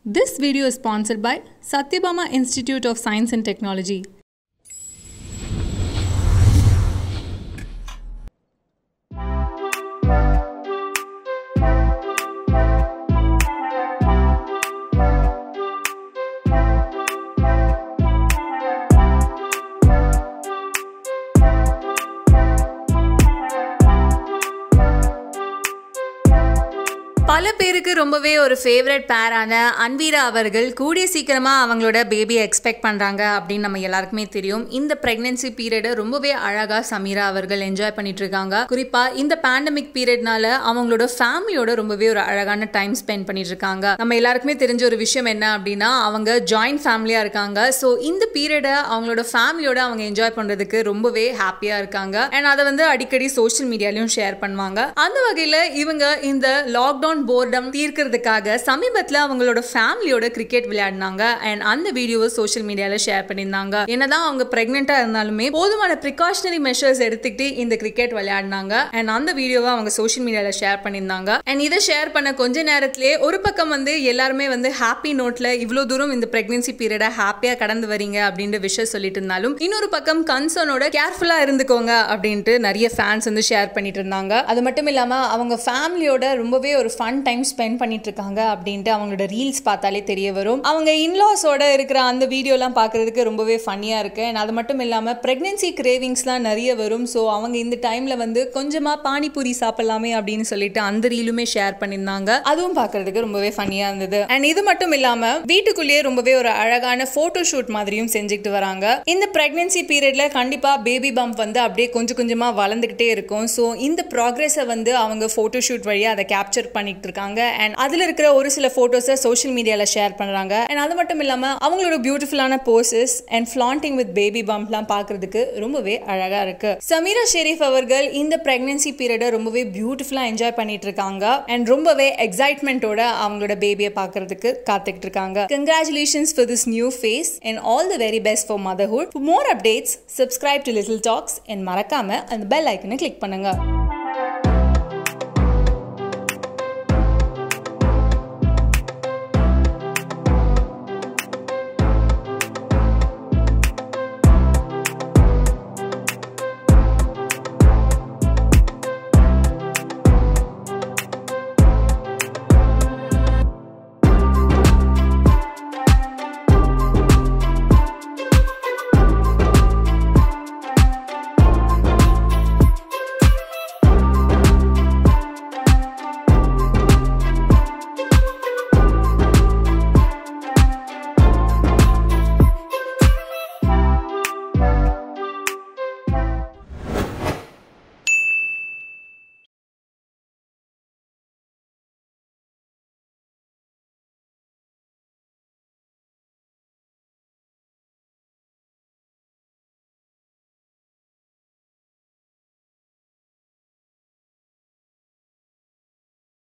This video is sponsored by Satyabama Institute of Science and Technology. பல பேருக்கு ரொம்பவே ஒரு ஃபேவரட் பேரான அன்வீரா அவர்கள் கூடிய சீக்கிரமா அவங்களோட பேபியை எக்ஸ்பெக்ட் பண்றாங்க அப்படின்னு நம்ம எல்லாருக்குமே தெரியும் இந்த பிரெக்னன்சி பீரியடை ரொம்பவே அழகா சமீரா அவர்கள் என்ஜாய் பண்ணிட்டு இருக்காங்க குறிப்பா இந்த பேண்டமிக் பீரியட்னால அவங்களோட ஃபேமிலியோட ரொம்பவே ஒரு அழகான டைம் ஸ்பெண்ட் பண்ணிட்டு இருக்காங்க நம்ம எல்லாருக்குமே தெரிஞ்ச ஒரு விஷயம் என்ன அப்படின்னா அவங்க ஜாயிண்ட் ஃபேமிலியா இருக்காங்க ஸோ இந்த பீரியடை அவங்களோட ஃபேமிலியோட அவங்க என்ஜாய் பண்றதுக்கு ரொம்பவே ஹாப்பியா இருக்காங்க அண்ட் அதை வந்து அடிக்கடி சோஷியல் மீடியாலையும் ஷேர் பண்ணுவாங்க அந்த வகையில இவங்க இந்த லாக்டவுன் போர்டம் தீர்க்கிறதுக்காக சமீபத்தில் அவங்களோட ஃபேமிலியோட கிரிக்கெட் விளையாடினாங்க அண்ட் அந்த வீடியோவை சோஷியல் மீடியால ஷேர் பண்ணியிருந்தாங்க என்னதான் அவங்க பிரெக்னெண்டா இருந்தாலுமே போதுமான ப்ரிகாஷனரி மெஷர்ஸ் எடுத்துக்கிட்டு இந்த கிரிக்கெட் விளையாடினாங்க அண்ட் அந்த வீடியோவை அவங்க சோஷியல் மீடியால ஷேர் பண்ணியிருந்தாங்க அண்ட் இதை ஷேர் பண்ண கொஞ்ச நேரத்திலே ஒரு பக்கம் வந்து எல்லாருமே வந்து ஹாப்பி நோட்ல இவ்வளோ தூரம் இந்த பிரெக்னன்சி பீரியடை ஹாப்பியா கடந்து வரீங்க அப்படின்ற விஷயம் சொல்லிட்டு இருந்தாலும் இன்னொரு பக்கம் கன்சர்னோட கேர்ஃபுல்லா இருந்துக்கோங்க அப்படின்ட்டு நிறைய ஃபேன்ஸ் வந்து ஷேர் பண்ணிட்டு இருந்தாங்க அது மட்டும் இல்லாம அவங்க ஃபேமிலியோட ரொம்பவே ஒரு ஃபன் டைம் ஸ்பெண்ட் பண்ணிட்டு இருக்காங்க அப்படின்ட்டு அவங்களோட ரீல்ஸ் பார்த்தாலே தெரிய வரும் அவங்க இன்லாஸோட இருக்கிற அந்த வீடியோலாம் பார்க்கறதுக்கு ரொம்பவே ஃபன்னியாக இருக்கு அண்ட் அது மட்டும் இல்லாமல் ப்ரெக்னென்சி கிரேவிங்ஸ்லாம் நிறைய வரும் ஸோ அவங்க இந்த டைமில் வந்து கொஞ்சமாக பானிபூரி சாப்பிடலாமே அப்படின்னு சொல்லிட்டு அந்த ரீலுமே ஷேர் பண்ணியிருந்தாங்க அதுவும் பார்க்கறதுக்கு ரொம்பவே ஃபன்னியாக இருந்தது அண்ட் இது மட்டும் இல்லாமல் வீட்டுக்குள்ளேயே ரொம்பவே ஒரு அழகான ஃபோட்டோ ஷூட் மாதிரியும் செஞ்சுக்கிட்டு வராங்க இந்த ப்ரெக்னென்சி பீரியட்ல கண்டிப்பாக பேபி பம்ப் வந்து அப்படியே கொஞ்சம் கொஞ்சமாக வளர்ந்துக்கிட்டே இருக்கும் ஸோ இந்த ப்ராக்ரஸை வந்து அவங்க ஃபோட்டோ ஷூட் வழியாக அதை கேப்சர் பண்ணிட்டு இருக்காங்க அண்ட் அதில் இருக்கிற ஒரு சில ஃபோட்டோஸை சோஷியல் மீடியாவில் ஷேர் பண்ணுறாங்க அண்ட் அது மட்டும் இல்லாமல் அவங்களோட பியூட்டிஃபுல்லான poses and flaunting with baby பம்ப்லாம் பார்க்கறதுக்கு ரொம்பவே அழகாக இருக்கு சமீரா ஷெரீஃப் அவர்கள் இந்த ப்ரெக்னன்சி பீரியடை ரொம்பவே பியூட்டிஃபுல்லாக என்ஜாய் பண்ணிட்டு இருக்காங்க அண்ட் ரொம்பவே எக்ஸைட்மெண்ட்டோட அவங்களோட பேபியை பார்க்கறதுக்கு காத்துக்கிட்டு இருக்காங்க congratulations for this new phase and all the very best for motherhood for more updates subscribe to little talks and மறக்காம அந்த பெல் ஐக்கனை கிளிக் பண்ணுங்க